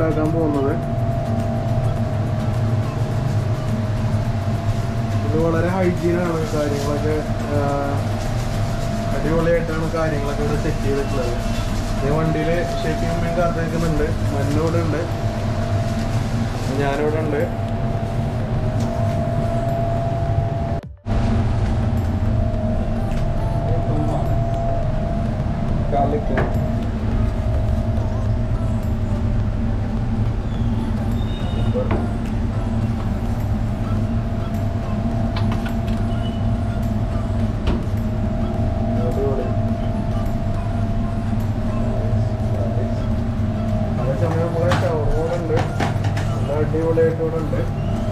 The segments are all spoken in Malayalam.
ഉണ്ടാക്കാൻ പോകുന്നത് ഇത് വളരെ ഹൈജീനാണ് കാര്യങ്ങളൊക്കെ ആ, അടിപൊളിയായിട്ടാണ് കാര്യങ്ങളൊക്കെ ഇവിടെ സെറ്റ് ചെയ്തിട്ടുള്ളത് ഈ വണ്ടിയിൽ ഷേപ്പിംഗ് അമ്മയും കാത്തിരിക്കുന്നുണ്ട് മഞ്ഞോടെ ഉണ്ട് ഞാനിവിടെ ഉണ്ട് ഗാർലിക് അടിപൊളി അതേസമയം നമ്മളെ ഷവർമ കൂടെ ഉണ്ട് നല്ല അടിപൊളിയായിട്ട് ഇവിടെ ഉണ്ട്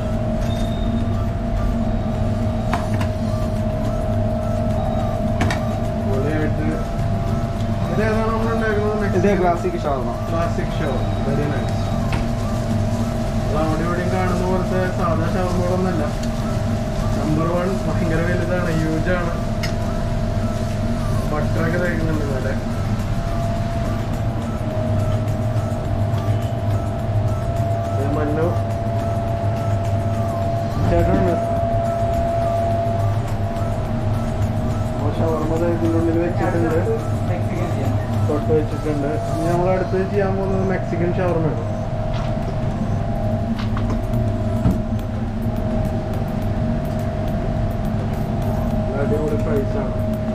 അടിപൊളിയായിട്ട് ഇതേതാണ് നമ്മൾ ഉണ്ടാക്കുന്നത് ഇത് classic shawarma classic show very nice അവിടെ ഇവിടെയും കാണുന്ന പോലത്തെ സാധാ ഷവർമകളൊന്നല്ല നമ്പർ വൺ ഭയങ്കര വലുതാണ് ഹ്യൂജാണ് ബട്ടറൊക്കെ തയ്ക്കുന്നുണ്ട് നല്ല ഇത് മഞ്ഞു ചേട്ടനുണ്ട് ഷവർമ ഇതിൻ്റെ ഉള്ളിൽ വെച്ചിട്ടുണ്ട് തൊട്ട് വെച്ചിട്ടുണ്ട് ഇനി നമ്മൾ അടുത്ത് ചെയ്യാൻ പോകുന്നത് മെക്സിക്കൻ ഷവർമയാണ് അടിപൊളി പ്രൈസാണ്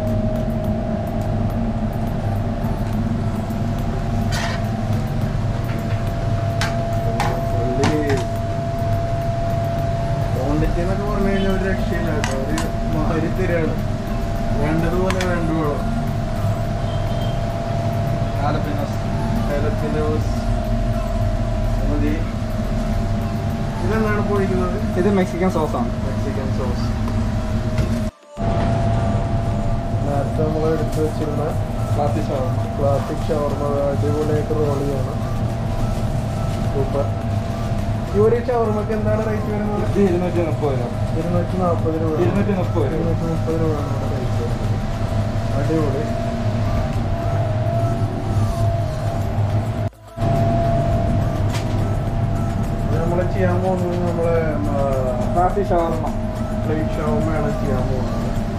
ക്വാണ്ടിറ്റി എന്നൊക്കെ പറഞ്ഞു കഴിഞ്ഞാൽ ഒരു രക്ഷയില്ല കേട്ടോ ഒരു മഹരിത്തിരാണ് വേണ്ടതുപോലെ വേണ്ടുവോളൂ ജലത്തിനോസ് മതി ഇതെന്താണ് പൊഴിക്കുന്നത് ഇത് മെക്സിക്കൻ സോസാണ് മെക്സിക്കൻ സോസ് നേരത്തെ നമ്മൾ എടുത്ത് വെച്ചിരുന്ന ക്ലാസിക് ഷവർമ ക്ലാസിക് ഷവർമ അടിപൊളിയായിട്ട് റോൾ ചെയ്യണം സൂപ്പർ ഈ ഒരു ഷവർമക്ക് എന്താണ് റേറ്റ് വരുന്നത് ഇത് ഇരുന്നൂറ്റി മുപ്പത് രൂപ ഇരുന്നൂറ്റി നാൽപ്പത് രൂപ ഇരുന്നൂറ്റി മുപ്പത് രൂപ ഇരുന്നൂറ്റി മുപ്പത് രൂപയാണ് ഇവിടെ റേറ്റ് വരുന്നത് അടിപൊളി നമ്മൾ ചെയ്യാൻ പോകുന്നത് നമ്മളെ ക്ലാസിക് ഷവർമ പ്ലേറ്റ് ഷവർമയാണ് ചെയ്യാൻ പോകുന്നത്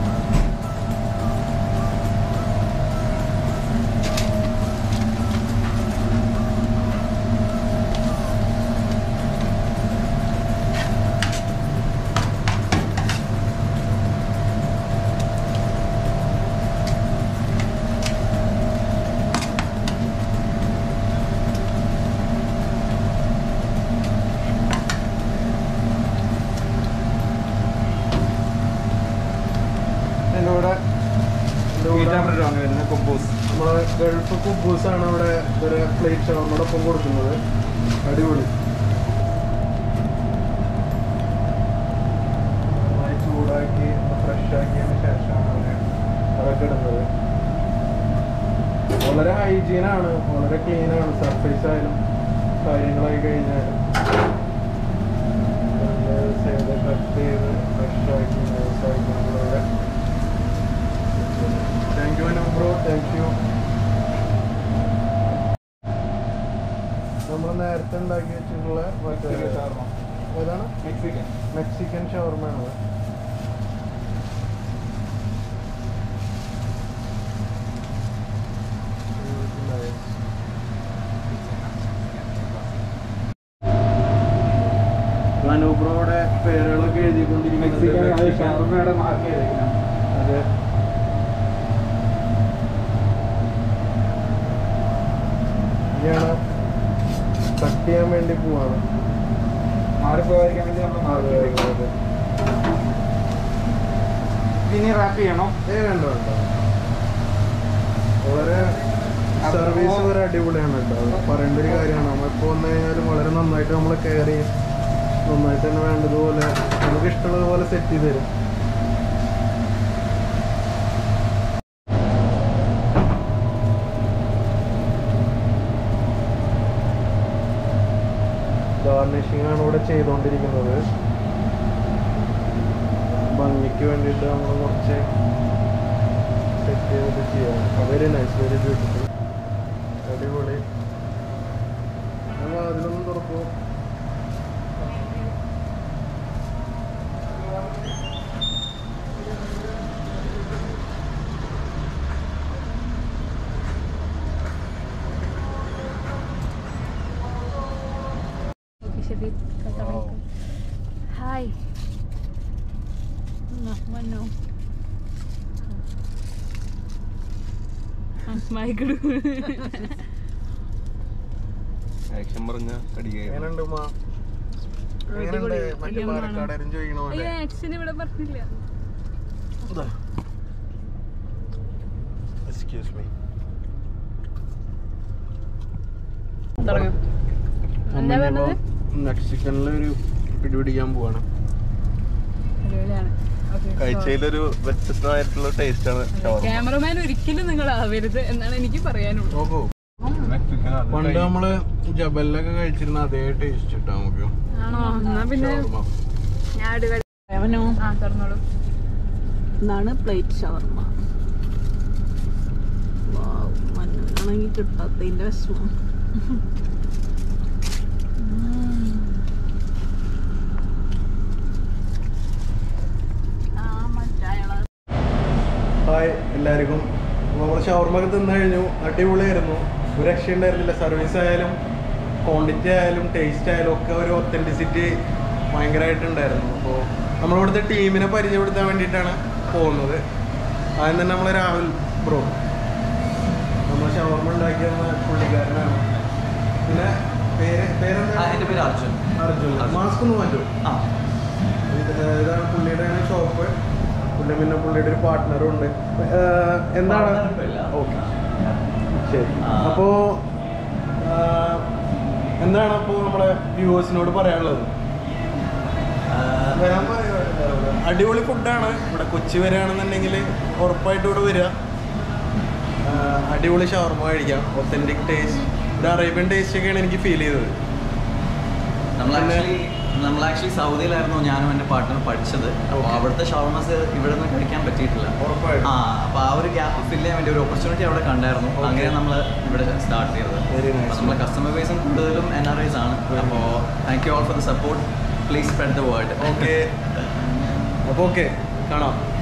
ഇതിൻ്റെ കൂടെ ഇതിന്റെ കൂടെ നൂറ്റമ്പത് രൂപ വരുന്നത് കുബൂസ് നമ്മളെ ഗൾഫ് കുബൂസാണ് അവിടെ ഒരു പ്ലേറ്റ് ഷവർമയുടെ ഒപ്പം കൊടുക്കുന്നത് അടിപൊളി നന്നായി ചൂടാക്കി ഫ്രഷ് ആക്കിയതിന് ശേഷമാണ് അവര് അതൊക്കെ ഇടുന്നത് വളരെ ഹൈജീനാണ് വളരെ ക്ലീനാണ് സർഫേസ് ആയാലും കാര്യങ്ങളായി കഴിഞ്ഞാലും സൈഡ് കട്ട് ചെയ്ത് ഫ്രഷ് ആക്കി നൈസ് ആക്കി നമ്മളിവിടെ thank you Anu bro thank you നമ്മൾ നേരത്തെ ഉണ്ടാക്കി വെച്ചിട്ടുള്ള മറ്റേ മെക്സിക്കൻ ഷവർമ ഏതാണ് മെക്സിക്കൻ മെക്സിക്കൻ ഷവർമയാണ് അനൂബ്രോയുടെ പേരുകളൊക്കെ മെക്സിക്കൻ അത് എഴുതിക്കൊണ്ടിരിക്കുന്നത് ഷവർമയുടെ മാർക്ക് ചെയ്തേക്കണം അതെ ഇനിയാണ് കട്ട് ചെയ്യാൻ വേണ്ടി പോവാണ് മാറിപ്പോയിരിക്കാൻ വേണ്ടി നമ്മൾ മാർക്ക് അതെ, ചെയ്തേക്കണം അതെ. ഇനി റാപ്പ് ചെയ്യണോ ഏ വേണ്ട വേണ്ട വളരെ സർവീസ് ഒരു അടിപൊളിയാണ് കേട്ടോ അത് പറയേണ്ട ഒരു കാര്യമാണ് നമ്മളിപ്പോൾ വന്നു കഴിഞ്ഞാലും വളരെ നന്നായിട്ട് നമ്മൾ കെയർ ചെയ്യും നന്നായിട്ട് തന്നെ വേണ്ടതുപോലെ നമുക്ക് ഇഷ്ടമുള്ളതുപോലെ സെറ്റ് ചെയ്ത് തരും ഗാർണിഷിംഗ് ആണ് ഇവിടെ ചെയ്തുകൊണ്ടിരിക്കുന്നത് ഭംഗിക്ക് വേണ്ടിയിട്ട് നമ്മൾ കുറച്ച് സെറ്റ് ചെയ്തിട്ട് ചെയ്യാം വെരി നൈസ് വെരി ബ്യൂട്ടിഫുൾ അടിപൊളി അപ്പോൾ അതിലൊന്നും തുറക്കും ശരി ഹായ് മന്നു മൈക്കിടു ആക്ഷൻ പറഞ്ഞ കടികയായിരുന്നു എങ്ങനെയുണ്ട് ഉമ്മ? എങ്ങനെയുണ്ട് മറ്റേ പാലക്കാടരും ചോദിക്കണ പോലെ അയ്യോ ആക്ഷൻ ഇവിടെ പറഞ്ഞില്ല എക്സ്ക്യൂസ് മീ എന്താ പറഞ്ഞത് മെക്സിക്കനിൽ ഒരു പിടിപിടിക്കാൻ പോവാണ് അടിപൊളിയാണ് കഴിച്ചതിലൊരു വ്യത്യസ്തമായിട്ടുള്ള ടേസ്റ്റ് ആണ് ഷവർമ ക്യാമറമാൻ ഒരിക്കലും നിങ്ങൾ ആവരുത് എന്നാണ് എനിക്ക് പറയാനുള്ളത് ഓഹോ മെക്സിക്കൻ അത് പണ്ട് നമ്മള് ജബലിലൊക്കെ കഴിച്ചിരുന്ന അതേ ടേസ്റ്റ് കിട്ടാം നമുക്ക് ആണോ എന്നാ പിന്നെ ഷവർമ്മ. ഞാൻ അടിപൊളി ആ തുറന്നോളൂ ഇതാണ് പ്ലേറ്റ് ഷവർമ്മ മണ്ണാണെങ്കിൽ കിട്ടാത്തതിന്റെ വിഷമം ആ മറ്റയാളെ ഹായ് എല്ലാവർക്കും നമ്മൾ ഷവർമ്മ തിന്നു കഴിഞ്ഞു അടിപൊളിയായിരുന്നു ഒരു രക്ഷയുണ്ടായിരുന്നില്ല സർവീസ് ആയാലും ക്വാണ്ടിറ്റി ആയാലും ടേസ്റ്റ് ആയാലും ഒക്കെ ഒരു ഒത്തൻറ്റിസിറ്റി ഭയങ്കരമായിട്ടുണ്ടായിരുന്നു അപ്പോൾ നമ്മളിവിടുത്തെ ടീമിനെ പരിചയപ്പെടുത്താൻ വേണ്ടിയിട്ടാണ് പോകുന്നത് ആദ്യം തന്നെ നമ്മൾ രാഹുൽ ബ്രോ നമ്മൾ ഷവർമ്മ ഉണ്ടാക്കിയ പുള്ളിക്കാരനാണ് പിന്നെ പേര് പേരെന്താ എൻ്റെ പേര് അർജുൻ അർജുൻ മാസ്ക് ഒന്ന് മാറ്റും ആ ഇത് ഇതാണ് പുള്ളിയുടെ ഷോപ്പ് പുള്ളി പിന്നെ പുള്ളിയുടെ ഒരു പാർട്ട്ണറും ഉണ്ട് ഏഹ് എന്താണ് Partner ഇപ്പൊ ഇല്ല. ഓക്കെ ശരി ആ. അപ്പോ ആഹ് എന്താണ് അപ്പോൾ നമ്മുടെ വ്യൂവേഴ്സിനോട് പറയാനുള്ളത് വരാൻ പറയുക അടിപൊളി ഫുഡാണ് ഇവിടെ കൊച്ചി വരികയാണെന്നുണ്ടെങ്കിൽ ഉറപ്പായിട്ടും ഇവിടെ വരിക ആഹ് അടിപൊളി ഷവർമ കഴിക്കാം ഒത്തൻറ്റിക് ടേസ്റ്റ് ഒരു അറേബ്യൻ ടേസ്റ്റ് ഒക്കെയാണ് എനിക്ക് ഫീൽ ചെയ്തത് നമ്മൾ പിന്നെ- ആക്ച്വലി നമ്മൾ ആക്ച്വലി സൗദിയിലായിരുന്നു ഞാനും എൻ്റെ പാർട്ട്ണർ പഠിച്ചത് അപ്പോൾ Okay. അവിടുത്തെ ഷവർമസ് ഇവിടെ നിന്ന് കഴിക്കാൻ പറ്റിയിട്ടില്ല ഉറപ്പായിട്ടും. ആ അപ്പോൾ ആ ഒരു ഗ്യാപ്പ് ഫില്ല് ചെയ്യാൻ വേണ്ടി ഒരു ഓപ്പർച്യൂണിറ്റി അവിടെ കണ്ടായിരുന്നു Okay. അങ്ങനെ നമ്മൾ ഇവിടെ സ്റ്റാർട്ട് ചെയ്തത് Very nice. അപ്പോൾ നമ്മളെ കസ്റ്റമർ ബേസും കൂടുതലും എൻ ആർ ഐസ് ആണ് അപ്പോൾ thank you all for the support please spread the word okay അപ്പോൾ ഓക്കെ കാണാം